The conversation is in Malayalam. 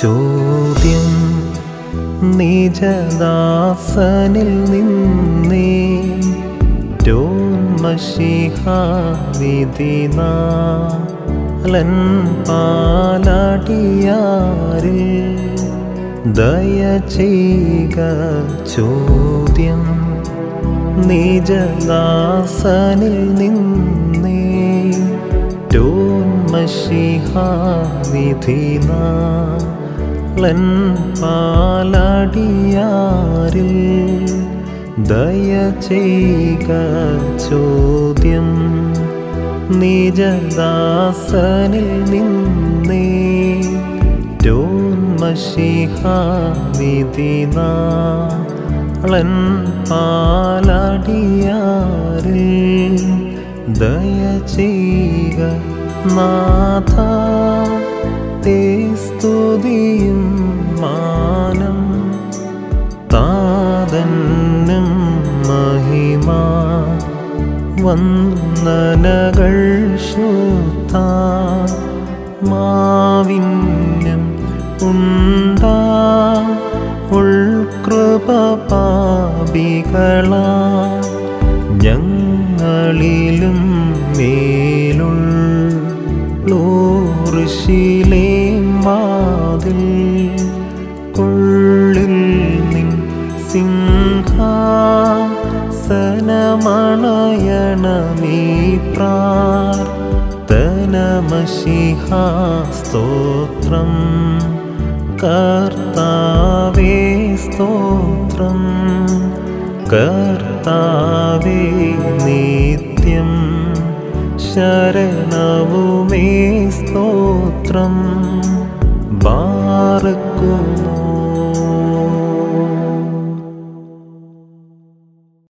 ചോദ്യം നിജദാസനിൽ നിന്നേ വിധിനാലൻ പാലാടിയാരിൽ ദയ ചെയ്യുക ചോദ്യം നിജദാസനിൽ നിന്നേ വിധിനാലൻ പാലാടിയാരിൽ ദയ ചെയ്യുക ചോദ്യം നിജദാസനിൽ നിന്നേ വിധിനാളൻ പാലാടിയാരിൽ ദയ ചെയ്യുക നാഥ തേ സ്തുതിയും മാനം താതന്നും മഹിമ വന്ദനകൾ ശുദ്ധ മാവിന്യം ഉണ്ടാ ഉൾകൃപ പാപികളാ ഞങ്ങളിലും മേലുള്ളൂർശിലേ മാതിൽ കൊള്ളിൽ നിൻ സിംഹാസനമണയണമീ പ്രാർത്ഥനമശിഹാ സ്തോത്രം കർത്താവേ സ്തോത്രം കർത്താവേ നിത്യം ശരണവുമേ സ്തോത്രം ബാറക്കുമോ